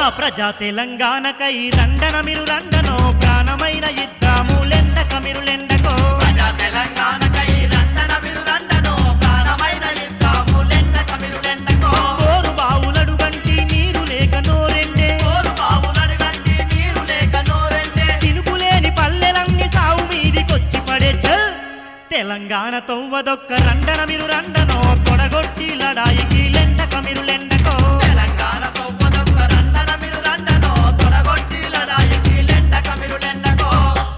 ప్రజా తెలంగాణకై రండన మీరు రండనో ప్రాణమైన ఇద్దాము లెండక మీరు లెండకో ప్రజా తెలంగాణకై రండన మీరు రండనో ప్రాణమైన యుద్ధాము లెండక మీరు లెండకో కోరు బావులడు గంటి నీరు లేక నోరెండే కోరు బావులను గంటి నీరు లేక నోరెండే తినుకులేని పల్లెలన్నీ సావు మీదికొచ్చి పడే చల్ తెలంగాణ తొవ్వదొక్క రండన మీరు రండనో తొడగొట్టి లడాయికి లెండక మీరు లెండకో తెలంగాణ తొవ్వదొక్క రండన మీరు రండనో తొడగొట్టి లడాయికి లెండక మీరు లెండకో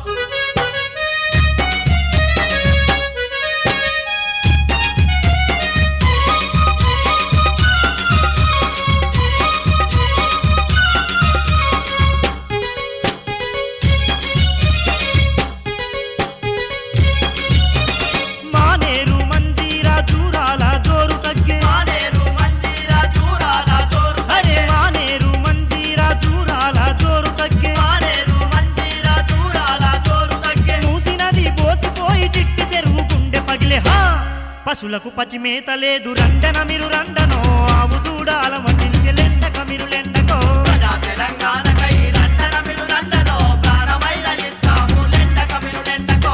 మానేరు మంజీరా చూరాల జోరు తగ్గే మానేరు మంజీరా చూరాల జోరు అరే మానేరు మంజీరా చూరాల జోరు తగ్గే మానేరు మంజీరా చూరాల జోరు తగ్గే మూసినది పోసిపోయి చిట్టి చెరువు గుండె పగిలే హా పశులకు పచ్చిమేత లేదు రండన మీరు రండనో ఆవు దూడాల మటించి లెండక మీరు లెండకో ప్రజా తెలంగాణకై రండన మీరు రండనో ప్రాణమైన యుద్ధాము లెండక మీరు లెండకో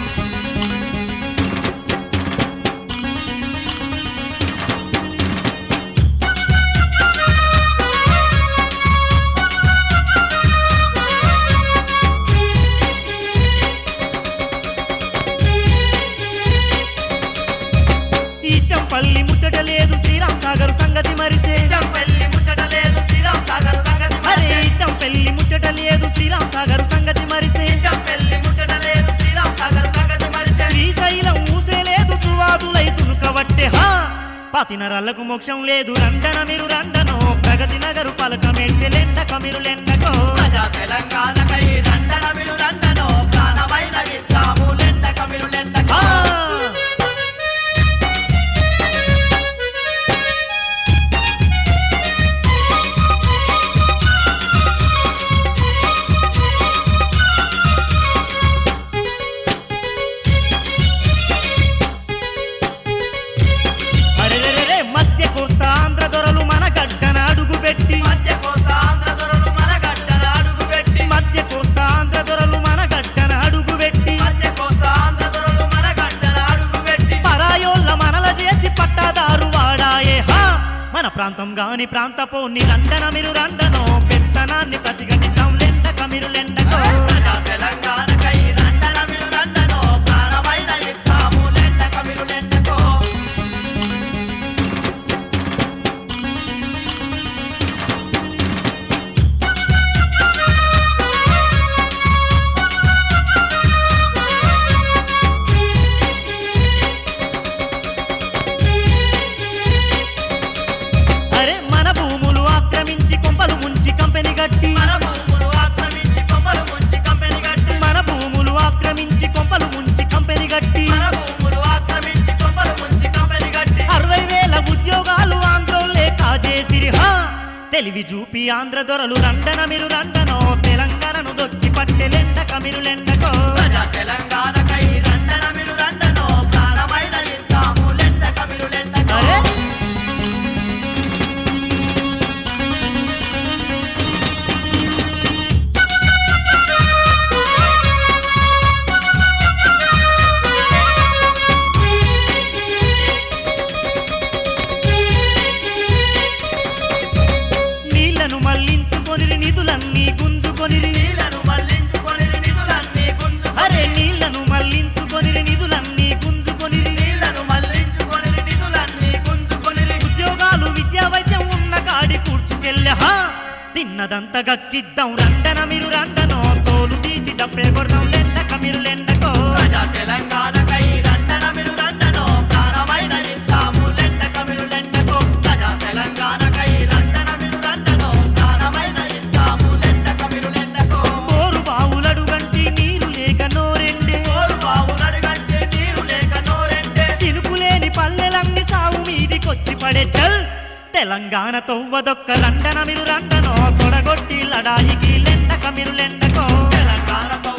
ఈ చంపల్లి ముచ్చట లేదు శ్రీరామ్ సాగర్ సంగతి మరిసే పెళ్లి ముచ్చట లేదు శ్రీరామ్ సాగర్ సంగతి అరే మరిచే. ఈ చంపెల్లి ముచ్చట లేదు శ్రీరామ్ సాగర్ సంగతి మరిసే పెళ్లి ముచ్చట లేదు శ్రీరామ్ సాగర్ సంగతి మరిచే. శ్రీశైలం ఊసే లేదు తువాదులైతును కవట్టే హా పాతి నరాలకు మోక్షం లేదు రండన మీరు రండనో ప్రగతి నగరు పలక లెండక మీరు లెండకో ప్రజా తెలంగాణకై రండన మీరు రండనో ప్రాణమైన యుద్ధాము లెండక మీరు లెండకో ఆ! అరెరెరెరె, మధ్య కోస్తా ఆంధ్ర దొరలు మన గడ్డన అడుగు పెట్టి మధ్య కోస్తా ఆంధ్ర దొరలు మన గడ్డన అడుగు పెట్టి మధ్య కోస్తా ఆంధ్ర దొరలు మన గడ్డన అడుగు పెట్టి మధ్య కోస్తా ఆంధ్ర దొరలు మన గడ్డన అడుగు పెట్టి పరాయోళ్ళ మనల చేసి పట్టాదారు వాడాయే హా మన ప్రాంతం గాని ప్రాంతపోని రండన మీరు రండనో పెత్తనాన్ని ప్రతిఘటిద్దాం లెండక మీరు లెండకో ప్రజా తెలంగాణకై రండన మీరు రండనో ప్రాణమైన యుద్ధాము లెండక మీరు లెండకో అరే మన భూములు ఆక్రమించి కొంపలు ముంచి కంపెనీ గట్టి మన భూములు ఆక్రమించి కొమ్మలు ముంచి కంపెనీ కట్టి మన భూములు ఆక్రమించి కొంపలు ముంచి కంపెనీ గట్టి మన భూములు ఆక్రమించి కొమ్మలు ముంచి కంపెనీ కట్టి అరవై వేల ఉద్యోగాలు ఆంధ్రోళ్ళే కాజేసిరి హా తెలివి చూపి ఆంధ్ర దొరలు రండన మీరు రండనో తెలంగాణను దొక్కి పట్టె లెండక మీరు లెండకో ప్రజా తెలంగాణకై రండన మీరు రండనో ప్రాణమైన యుద్ధాము లెండక మీరు లెండకో అరే నీళ్లను మళ్లించుకొని నిధులన్నీ గుంజుకొని నీళ్లను మళ్లించుకొని నిధులన్నీ గుంజు అరే నీళ్లను మళ్లించుకొని నిధులన్నీ గుంజుకొని నీళ్లను మళ్లించుకొని నిధులన్నీ గుంజుకొని ఉద్యోగాలు విద్యా వైద్యం ఉన్న కాడి కూర్చుకెళ్ళా హా తిన్నదంతా గక్కిద్దాం రండన మీరు రండనో తోలు తీసి డబ్బే కొడదాం లెండక మీరు లెండకో ప్రజా తెలంగాణకై రండన మీరు రండనో ప్రాణమైన యుద్ధాము లెండక మీరు లెండకో ప్రజా తెలంగాణకై రండన మీరు రండనో ప్రాణమైన యుద్ధాము లెండక మీరు లెండకో బోరు బావులడు గంటి నీరు లేక నోరెండే కోరు బావులను గంటే నీరు లేక నోరెండే తినుకులేని పల్లెలన్నీ సావు మీదికొచ్చి పడే చల్ తెలంగాణ తొవ్వదొక్క రండన మీరు రండనో తొడగొట్టి లడాయికి లెండక మీరు లెండకో తెలంగాణ